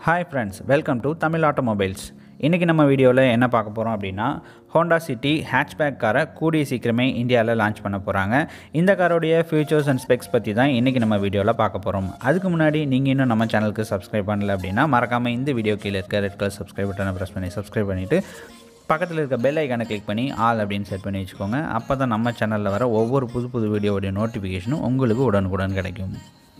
hi friends welcome to Tamil automobiles இன்றைக்கி நம்ம வீடியோவில் என்ன பார்க்க போகிறோம் அப்படின்னா ஹோண்டா சிட்டி ஹேட்ச்பேக் காரை கூடிய சீக்கிரமே இந்தியாவில் லான்ச் பண்ண போகிறாங்க இந்த காரோடைய ஃபியூச்சர்ஸ் அண்ட் ஸ்பெக்ஸ் பற்றி தான் இன்றைக்கி நம்ம வீடியோவில் பார்க்க போகிறோம் அதுக்கு முன்னாடி நீங்கள் இன்னும் நம்ம சேனலுக்கு சப்ஸ்கிரைப் பண்ணல அப்படின்னா மறக்காமல் இந்த வீடியோ கீழே இருக்க ரெட் கலர் சப்ஸ்கிரைப் பட்டனை ப்ரெஸ் பண்ணி சப்ஸ்கிரைப் பண்ணிவிட்டு பக்கத்தில் இருக்க பெல் ஐக்கானை கிளிக் பண்ணி ஆல் அப்படின்னு செட் பண்ணி வச்சுக்கோங்க அப்போ தான் நம்ம சேனலில் வர ஒவ்வொரு புது புது வீடியோவுடைய நோட்டிஃபிகேஷனும் உங்களுக்கு உடனுக்குடன் கிடைக்கும்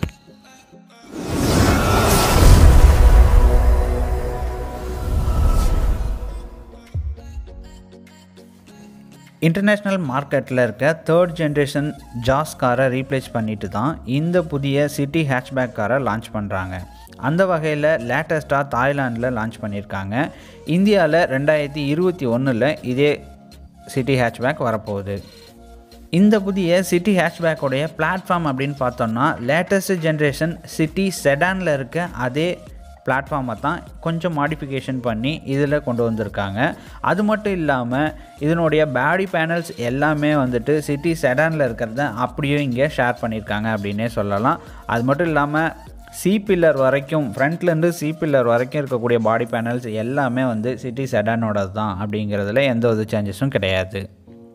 இன்டர்நேஷ்னல் மார்க்கெட்டில் இருக்க தேர்ட் ஜென்ரேஷன் ஜாஸ் காரை ரீப்ளேஸ் பண்ணிட்டு தான் இந்த புதிய சிட்டி ஹேட்ச்பேக் காரை லான்ச் பண்ணுறாங்க அந்த வகையில் லேட்டஸ்ட்டாக தாய்லாண்டில் லான்ச் பண்ணியிருக்காங்க இந்தியாவில் ரெண்டாயிரத்தி இருபத்தி ஒன்றில் இதே சிட்டி ஹேட்ச்பேக் வரப்போகுது இந்த புதிய சிட்டி ஹேட்ச்பேக்கோடைய பிளாட்ஃபார்ம் அப்படின்னு பார்த்தோம்னா லேட்டஸ்ட் ஜென்ரேஷன் சிட்டி செடானில் இருக்க அதே பிளாட்ஃபார்மை தான் கொஞ்சம் மாடிஃபிகேஷன் பண்ணி இதில் கொண்டு வந்திருக்காங்க அது மட்டும் இல்லாமல் இதனுடைய பேடி பேனல்ஸ் எல்லாமே வந்துட்டு சிட்டி செடானில் இருக்கிறத அப்படியே இங்கே ஷேர் பண்ணியிருக்காங்க அப்படின்னே சொல்லலாம் அது மட்டும் இல்லாமல் சி பில்லர் வரைக்கும் ஃப்ரண்ட்லேருந்து சி பில்லர் வரைக்கும் இருக்கக்கூடிய பாடி பேனல்ஸ் எல்லாமே வந்து சிட்டி செடானோடது தான் அப்படிங்கிறதுல எந்த ஒரு சேஞ்சஸும் கிடையாது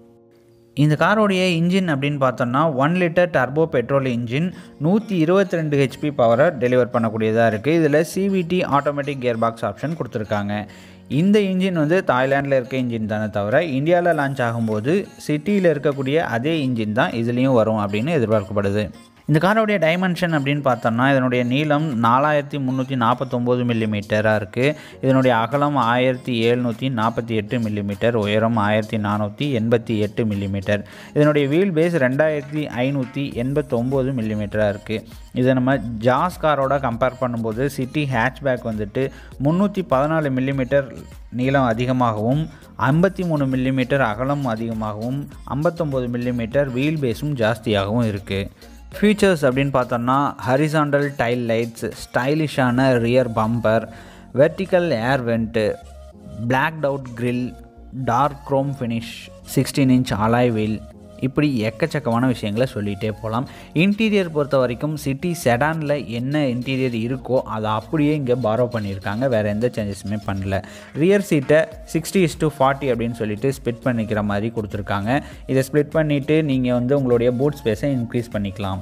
இந்த காரோடைய இன்ஜின் அப்படின்னு பார்த்தோம்னா one litre turbo petrol engine நூற்றி இருபத்தி ரெண்டு ஹெச்பி பவரை டெலிவர் பண்ணக்கூடியதாக இருக்குது இதில் CVT automatic gearbox option கொடுத்துருக்காங்க இந்த இன்ஜின் வந்து தாய்லாண்டில் இருக்க இன்ஜின் தானே தவிர இந்தியாவில் லான்ச் ஆகும்போது சிட்டியில் இருக்கக்கூடிய அதே இன்ஜின் தான் இதுலேயும் வரும் அப்படின்னு எதிர்பார்க்கப்படுது இந்த காரோடைய டைமென்ஷன் அப்படின்னு பார்த்தோம்னா இதனுடைய நீளம் நாலாயிரத்தி முந்நூற்றி நாற்பத்தொம்போது மில்லிமீட்டராக இருக்குது இதனுடைய அகலம் ஆயிரத்தி எழுநூற்றி நாற்பத்தி எட்டு மில்லிமீட்டர் உயரம் ஆயிரத்தி நானூற்றி எண்பத்தி எட்டு மில்லிமீட்டர் இதனுடைய வீல் பேஸ் ரெண்டாயிரத்தி ஐநூற்றி எண்பத்தொம்போது மில்லிமீட்டராக இருக்குது இதை நம்ம ஜாஸ் காரோட கம்பேர் பண்ணும்போது சிட்டி ஹேட்ச்பேக் வந்துட்டு முந்நூற்றி பதினாலு மில்லிமீட்டர் நீளம் அதிகமாகவும் ஐம்பத்தி மூணு மில்லிமீட்டர் அகலம் அதிகமாகவும் ஐம்பத்தொம்போது மில்லிமீட்டர் வீல் பேஸும் ஜாஸ்தியாகவும் இருக்குது ஃபீச்சர்ஸ் அப்படின்னு பார்த்தோம்னா ஹரிசாண்டல் டைல் லைட்ஸ் ஸ்டைலிஷான rear bumper vertical air vent black out grille dark chrome finish sixteen inch alloy wheel இப்படி எக்கச்சக்கமான விஷயங்களை சொல்லிகிட்டே போகலாம் இன்டீரியர் பொறுத்த வரைக்கும் சிட்டி செடானில் என்ன இன்டீரியர் இருக்கோ அதை அப்படியே இங்கே பாரோ பண்ணியிருக்காங்க வேறு எந்த சேஞ்சஸுமே பண்ணல ரியர் சீட்டை சிக்ஸ்டி இஸ் டு ஃபார்ட்டி அப்படின்னு சொல்லிட்டு ஸ்ப்ளிட் பண்ணிக்கிற மாதிரி கொடுத்துருக்காங்க இதை ஸ்ப்ளிட் பண்ணிவிட்டு நீங்கள் வந்து உங்களுடைய பூட் ஸ்பேஸை இன்க்ரீஸ் பண்ணிக்கலாம்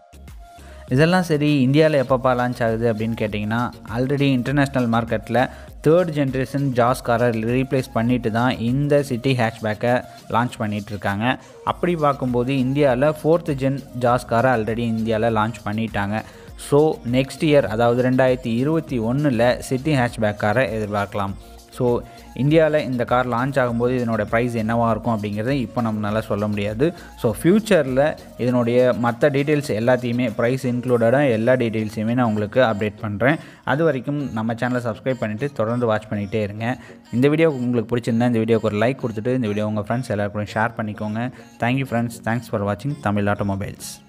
இதெல்லாம் சரி இந்தியாவில் எப்பப்பா லான்ச் ஆகுது அப்படின்னு கேட்டிங்கன்னா ஆல்ரெடி இன்டர்நேஷ்னல் மார்க்கெட்டில் தேர்ட் ஜென்ரேஷன் ஜாஸ் காரை ரீப்ளேஸ் பண்ணிட்டு தான் இந்த சிட்டி ஹேட்ச்பேக்கை லான்ச் பண்ணிகிட்ருக்காங்க அப்படி பார்க்கும்போது இந்தியாவில் ஃபோர்த்து ஜென் ஜாஸ் காரை ஆல்ரெடி இந்தியாவில் லான்ச் பண்ணிட்டாங்க ஸோ நெக்ஸ்ட் இயர் அதாவது ரெண்டாயிரத்தி இருபத்தி ஒன்றில் சிட்டி ஹேட்ச்பேக் காரை எதிர்பார்க்கலாம் ஸோ இந்தியாவில் இந்த கார் லான்ச் ஆகும்போது இதனோட ப்ரைஸ் என்னவாக இருக்கும் அப்படிங்கிறத இப்போ நம்மளால சொல்ல முடியாது ஸோ ஃப்யூச்சரில் இதனுடைய மற்ற டீட்டெயில்ஸ் எல்லாத்தையுமே ப்ரைஸ் இன்க்ளூடடாக எல்லா டீட்டெயில்ஸையுமே நான் உங்களுக்கு அப்டேட் பண்ணுறேன் அது வரைக்கும் நம்ம சேனலை சப்ஸ்கிரைப் பண்ணிவிட்டு தொடர்ந்து வாட்ச் பண்ணிகிட்டே இருங்க இந்த வீடியோ உங்களுக்கு பிடிச்சிருந்தா இந்த வீடியோக்கு ஒரு லைக் கொடுத்துட்டு இந்த வீடியோ உங்கள் ஃப்ரெண்ட்ஸ் எல்லாருக்கும் ஷேர் பண்ணிக்கோங்க தேங்க்யூ ஃப்ரெண்ட்ஸ் தேங்க்ஸ் ஃபார் வாட்சிங் தமிழ் ஆட்டோமொபைல்ஸ்